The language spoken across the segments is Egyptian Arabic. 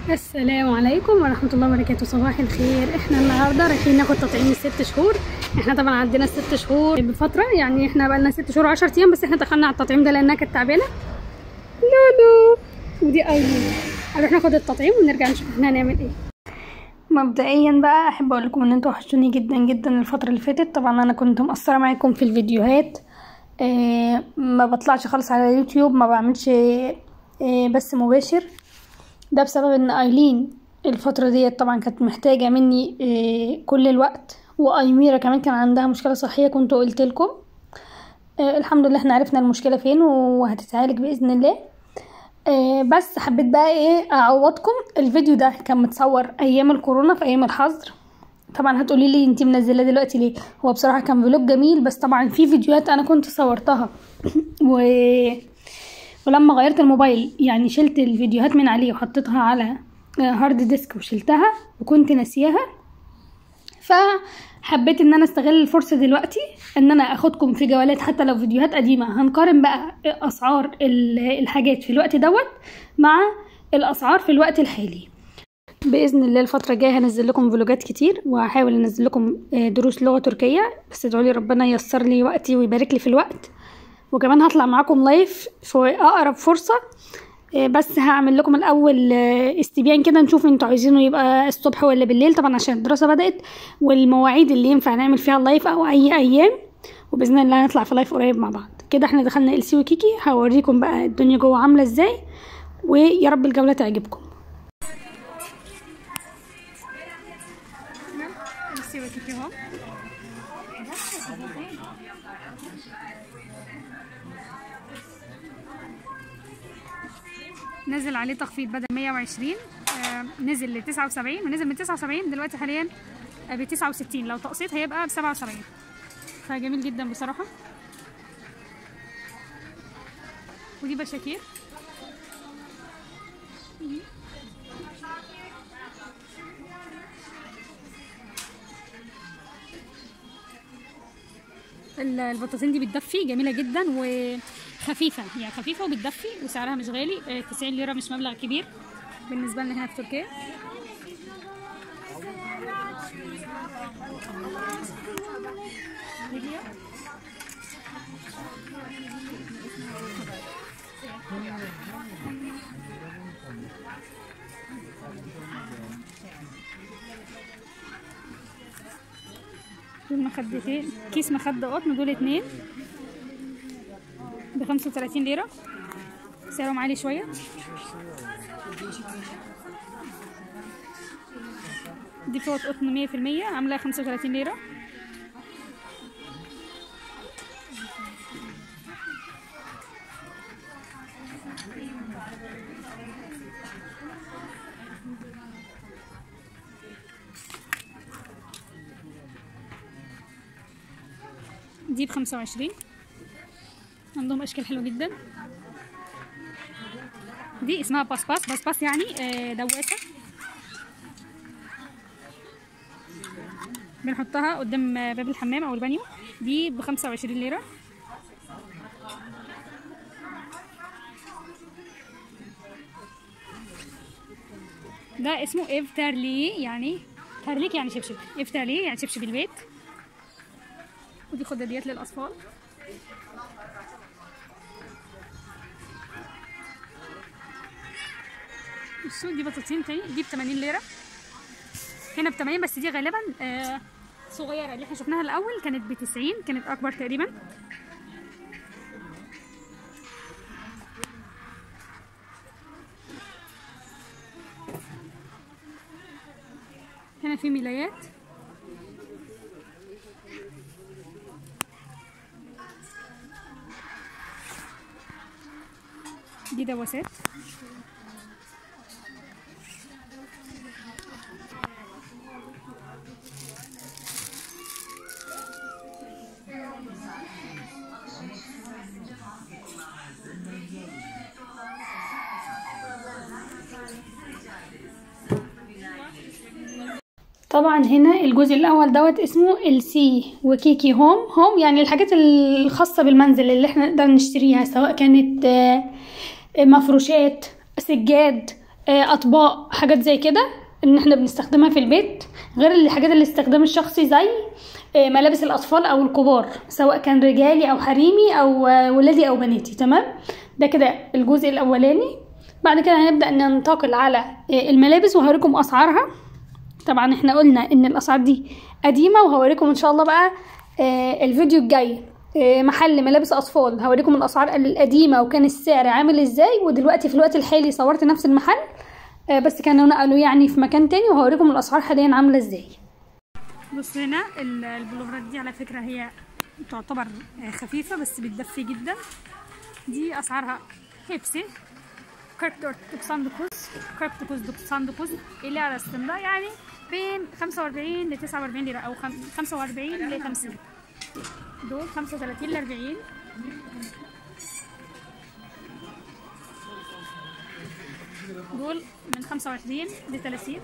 السلام عليكم ورحمة الله وبركاته صباح الخير احنا النهاردة رايحين ناخد تطعيم الست شهور احنا طبعا عندنا الست شهور بفترة يعني احنا بقالنا ست شهور وعشر ايام بس احنا دخلنا على التطعيم ده لانها كانت تعبانة لولو ودي ايمن هنروح ناخد التطعيم ونرجع نشوف احنا هنعمل ايه مبدئيا بقى احب اقول لكم ان انتوا وحشتوني جدا جدا الفترة اللي فاتت طبعا انا كنت مقصرة معاكم في الفيديوهات اه ما بطلعش خالص على اليوتيوب ما بعملش اه بس مباشر ده بسبب ان ايلين الفترة ديت طبعا كانت محتاجة مني إيه كل الوقت وايميرا كمان كان عندها مشكلة صحية كنت قلت لكم إيه الحمد لله احنا عرفنا المشكلة فين وهتتعالج بإذن الله إيه بس حبيت بقى ايه اعوضكم الفيديو ده كان متصور ايام الكورونا في ايام الحظر طبعا هتقولي لي انتي منزله دلوقتي ليه هو بصراحه كان فلوج جميل بس طبعا في فيديوهات انا كنت صورتها و ولما غيرت الموبايل يعني شلت الفيديوهات من عليه وحطيتها على هارد ديسك وشلتها وكنت ناسياها فحبيت ان انا استغل الفرصه دلوقتي ان انا اخدكم في جولات حتى لو فيديوهات قديمه هنقارن بقى اسعار الحاجات في الوقت دوت مع الاسعار في الوقت الحالي باذن الله الفتره الجايه هنزل لكم فلوجات كتير وهحاول انزل لكم دروس لغه تركيه بس ادعوا لي ربنا ييسر لي وقتي ويبارك لي في الوقت وكمان هطلع معاكم لايف في اقرب فرصه بس هعمل لكم الاول استبيان كده نشوف انتوا عايزينه يبقى الصبح ولا بالليل طبعا عشان الدراسه بدات والمواعيد اللي ينفع نعمل فيها اللايف او اي ايام وباذن الله هنطلع في لايف قريب مع بعض كده احنا دخلنا السي وكيكي هوريكم بقى الدنيا جوه عامله ازاي ويا رب الجوله تعجبكم السي وكيكي اهو نزل عليه تخفيض بدل 120 آه نزل ل 79 ونزل من 79 دلوقتي حاليا ب 69 لو تقسيط هيبقى ب 77 فجميل جدا بصراحه ودي بشاكير البطاطين دي بتدفي جميله جدا وخفيفه يعني خفيفه وبتدفي وسعرها مش غالي 90 ليره مش مبلغ كبير بالنسبه لنا هنا في تركيا دول مخدتين كيس مخدة قطن دول اتنين بخمسة وتلاتين ليرة سعرهم عالي شوية دي فوط قطن مية في المية عاملة خمسة وتلاتين ليرة دي بخمسة وعشرين عندهم أشكال حلوة جدا دي اسمها باس باس باس باس يعني دواسة بنحطها قدام باب الحمام أو البانيو دي بخمسة وعشرين ليرة ده اسمه اف تارلي يعني تارليك يعني شبشب اف تارلي يعني شبشب البيت ودي خداديات للاطفال بصوا دي بطاطين تاني دي ب 80 ليره هنا ب 80 بس دي غالبا آه صغيره اللي احنا شفناها الاول كانت ب 90 كانت اكبر تقريبا هنا في ملايات دي دواسات طبعا هنا الجزء الاول دوت اسمه السي وكيكي هوم هوم يعني الحاجات الخاصه بالمنزل اللي احنا نقدر نشتريها سواء كانت مفروشات سجاد آه، اطباق حاجات زي كده ان احنا بنستخدمها في البيت غير الحاجات الاستخدام الشخصي زي آه، ملابس الاطفال او الكبار سواء كان رجالي او حريمي او آه، ولادي او بناتي تمام ده كده الجزء الاولاني بعد كده هنبدا ننتقل على آه، الملابس وهوريكم اسعارها طبعا احنا قلنا ان الاسعار دي قديمه وهوريكم ان شاء الله بقى آه، الفيديو الجاي آه، محل ملابس اطفال هوريكم الاسعار القديمه وكان السعر عامل ازاي ودلوقتي في الوقت الحالي صورت نفس المحل آه، بس كانوا نقلوا يعني في مكان تاني وهوريكم الاسعار حاليا عامله ازاي بص هنا ال- البلوفرات دي على فكره هي تعتبر آه، خفيفه بس بتدفي جدا دي اسعارها هيبسي 49 49 اللي على السنة يعني بين 45 ل 49 ليرة أو خم- 45 ل 50 دول 35 ل 40 دول من 25 ل 30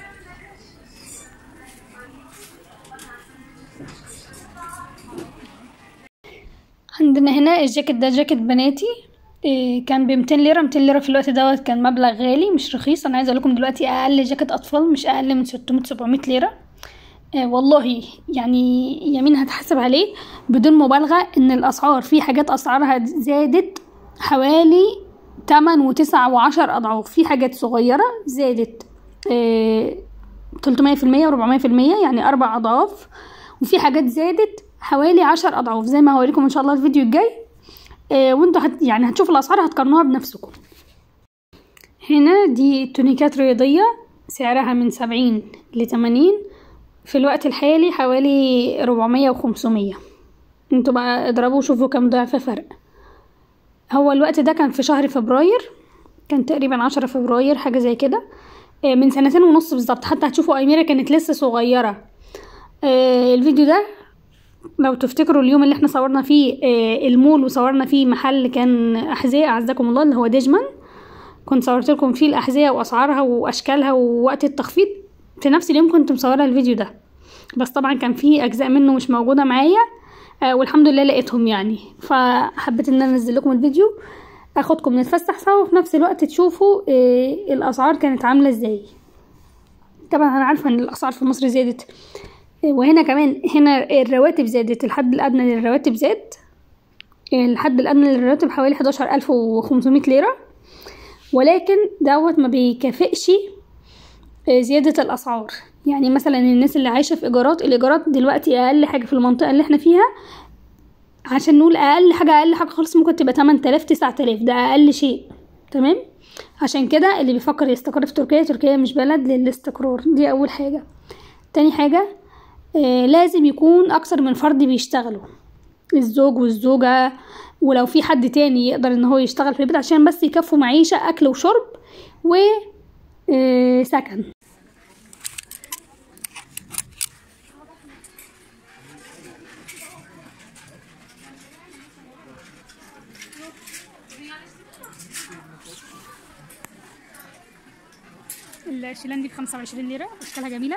عندنا هنا الجاكيت ده جاكيت بناتي إيه، كان ب 200 ليرة 200 ليرة في الوقت دوت كان مبلغ غالي مش رخيص انا عايزه اقول لكم دلوقتي اقل جاكيت اطفال مش اقل من 600 700 ليرة آه والله يعني يمين هتحسب عليه بدون مبالغة ان الاسعار في حاجات اسعارها زادت حوالي 8 و9 و10 اضعاف في حاجات صغيرة زادت آه 300% و400% يعني اربع اضعاف وفي حاجات زادت حوالي عشر اضعاف زي ما هوريكم ان شاء الله الفيديو الجاي آه وانتوا هت يعني هتشوفوا الاسعار هتقارنوها بنفسكم هنا دي تونيكات رياضية سعرها من سبعين لتمانين في الوقت الحالي حوالي ربعمية وخمسمية انتوا بقى اضربوا وشوفوا كام ضعف فرق هو الوقت ده كان في شهر فبراير كان تقريبا عشرة فبراير حاجة زي كده آه، من سنتين ونص بالظبط حتى هتشوفوا أميرة كانت لسه صغيرة آه، الفيديو ده لو تفتكروا اليوم اللي احنا صورنا فيه آه، المول وصورنا فيه محل كان أحذية أعزكم الله اللي هو ديجمان كنت صورت لكم فيه الأحذية وأسعارها وأشكالها ووقت التخفيض في نفس اليوم كنت مصورة الفيديو ده بس طبعا كان فيه أجزاء منه مش موجودة معايا آه، والحمد لله لقيتهم يعني فحبيت ان انا انزل لكم الفيديو اخدكم نتفسح سوا وفي نفس الوقت تشوفوا آه، الاسعار كانت عامله ازاي طبعا انا عارفه ان الاسعار في مصر زادت آه، وهنا كمان هنا الرواتب زادت الحد الادنى للرواتب زاد آه، الحد الادنى للرواتب حوالي 11500 ليره ولكن دوت ما بيكافئش آه، زيادة الأسعار يعني مثلا الناس اللي عايشة في إيجارات الإيجارات دلوقتي أقل حاجة في المنطقة اللي احنا فيها عشان نقول أقل حاجة أقل حاجة خالص ممكن تبقى 8000 9000 ده أقل شيء تمام عشان كده اللي بيفكر يستقر في تركيا تركيا مش بلد للاستقرار دي أول حاجة تاني حاجة آه لازم يكون أكثر من فرد بيشتغلوا الزوج والزوجة ولو في حد تاني يقدر ان هو يشتغل في البيت عشان بس يكفوا معيشة أكل وشرب و آه، سكن الشيلان دي بخمسة وعشرين ليرة أشكالها جميلة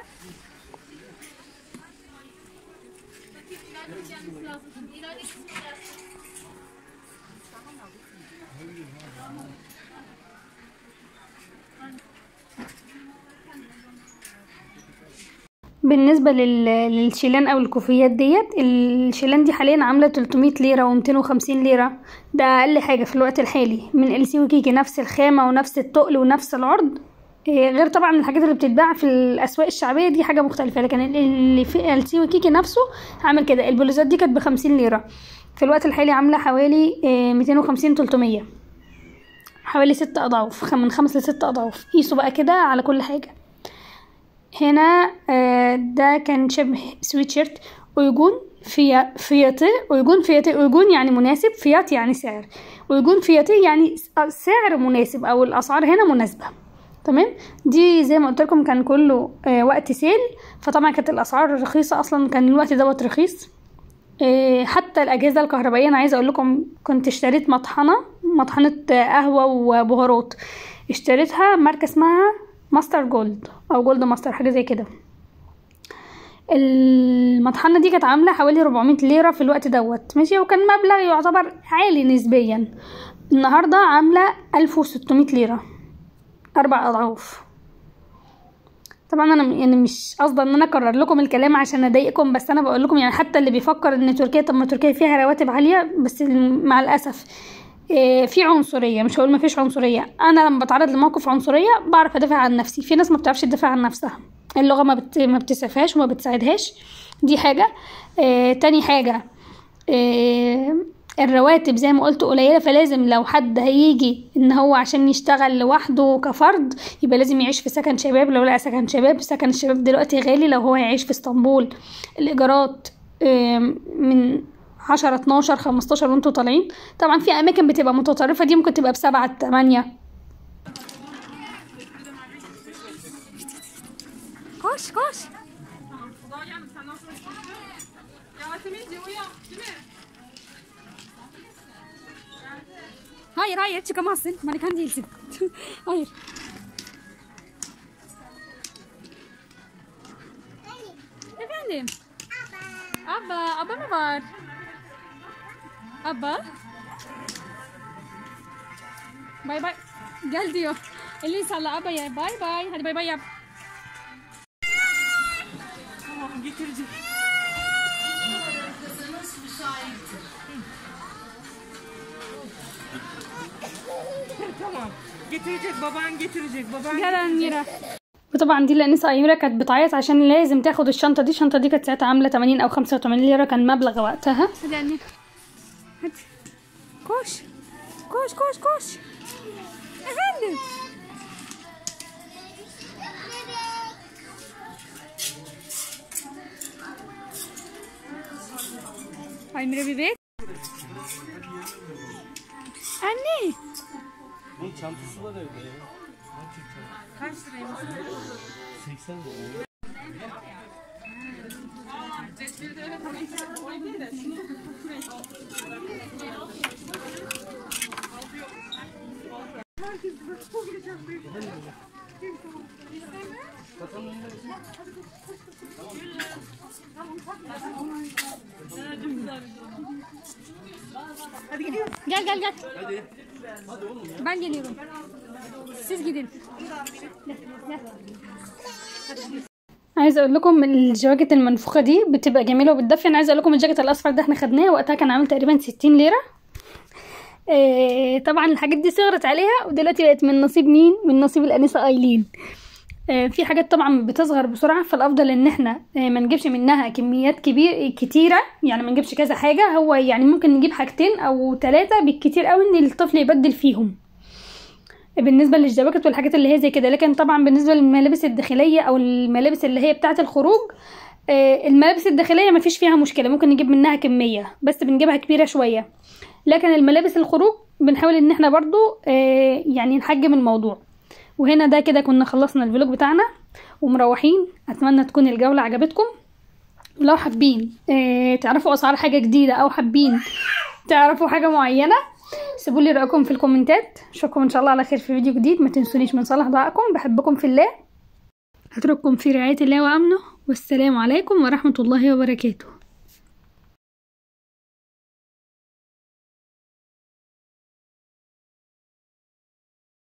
بالنسبة لل... للشيلان أو الكوفيات ديت الشيلان دي حاليا عاملة 300 ليرة ومتين وخمسين ليرة ده أقل حاجة في الوقت الحالي من السي وكيكي نفس الخامة ونفس التقل ونفس العرض إيه، غير طبعا الحاجات اللي بتتباع في الأسواق الشعبية دي حاجة مختلفة لكن ال- اللي في السي وكيكي نفسه عامل كده البلوزات دي كانت بخمسين ليرة في الوقت الحالي عاملة حوالي ميتين وخمسين تلتمية حوالي ست أضعاف خم- من خمس لست أضعاف قيسوا بقى كده على كل حاجة هنا آه، ده كان شبه سويتشيرت أيجون فيا فياتي أيجون فياتي أيجون يعني مناسب فيات يعني سعر أيجون فياتي يعني س- سعر مناسب أو الأسعار هنا مناسبة تمام دي زي ما قلت لكم كان كله آه، وقت سيل فطبعا كانت الأسعار رخيصة أصلا كان الوقت دوت رخيص آه، حتى الأجهزة الكهربائية أنا عايزة أقول لكم كنت اشتريت مطحنة مطحنة آه، قهوة وبهارات اشتريتها ماركة اسمها ماستر جولد أو جولد ماستر حاجة زي كده المطحنة دي كانت عاملة حوالي 400 ليرة في الوقت دوت ماشي وكان مبلغ يعتبر عالي نسبيا النهاردة عاملة 1600 ليرة اربع اضعاف طبعا انا يعني مش قصدي ان انا اكرر لكم الكلام عشان اضايقكم بس انا بقول لكم يعني حتى اللي بيفكر ان تركيا طب ما تركيا فيها رواتب عاليه بس مع الاسف إيه في عنصريه مش هقول ما فيش عنصريه انا لما بتعرض لموقف عنصريه بعرف ادافع عن نفسي في ناس ما بتعرفش تدافع عن نفسها اللغه ما بت... ما بتسعفهاش وما بتساعدهاش دي حاجه إيه تاني حاجه إيه الرواتب زي ما قلت قليله فلازم لو حد هيجي ان هو عشان يشتغل لوحده كفرد يبقى لازم يعيش في سكن شباب لو لقى سكن شباب سكن الشباب دلوقتي غالي لو هو هيعيش في اسطنبول الايجارات من عشرة اتناشر خمستاشر وانتوا طالعين طبعا في اماكن بتبقى متطرفه دي ممكن تبقى بسبعة تمانية Koş koş. Hayır hayır çıkamazsın. Manikan değilsin. hayır. Efendim. Abba, abba mı var? Abba. Bay bay. Gel diyor. Elini salla abba ya. Bay bay. Hadi bay bay yap. Tamam getireceğim. tamam. Getirecek baban getirecek baban. يلا أميرة وطبعا دي الأنسة أميرة كانت بتعيط عشان لازم تاخد الشنطة دي الشنطة دي كانت ساعتها عاملة 80 أو 85 ليرة كان مبلغ وقتها Hadi anne. Hadi. Koş. Koş koş koş. Efendim. Aymire bebek. Anne. Bunun çantası var evde ya. Kaç liraymış? 80 lira. Gel gel gel. Ben geliyorum. Siz gidin. عايزه اقول لكم الجواكت المنفوخه دي بتبقى جميله وبتدفي انا عايزه اقول لكم الجاكيت الاصفر ده احنا خدناه وقتها كان عامل تقريبا 60 ليره إيه طبعا الحاجات دي صغرت عليها ودلوقتي بقت من نصيب مين من نصيب الانسه ايلين آه، في حاجات طبعا بتصغر بسرعه فالافضل ان احنا آه، ما نجيبش منها كميات كبير كتيره يعني ما نجيبش كذا حاجه هو يعني ممكن نجيب حاجتين او ثلاثه بالكتير قوي ان الطفل يبدل فيهم بالنسبه للجواكت والحاجات اللي هي زي كده لكن طبعا بالنسبه للملابس الداخليه او الملابس اللي هي بتاعه الخروج آه، الملابس الداخليه ما فيش فيها مشكله ممكن نجيب منها كميه بس بنجيبها كبيره شويه لكن الملابس الخروج بنحاول ان احنا برضو آه، يعني نحجم الموضوع وهنا ده كده كنا خلصنا الفلوج بتاعنا ومروحين اتمنى تكون الجوله عجبتكم ولو حابين آه، تعرفوا اسعار حاجه جديده او حابين تعرفوا حاجه معينه سيبوا لي رايكم في الكومنتات اشوفكم ان شاء الله على خير في فيديو جديد ما تنسونيش من صلاح دعائكم بحبكم في الله هترككم في رعايه الله وامنه والسلام عليكم ورحمه الله وبركاته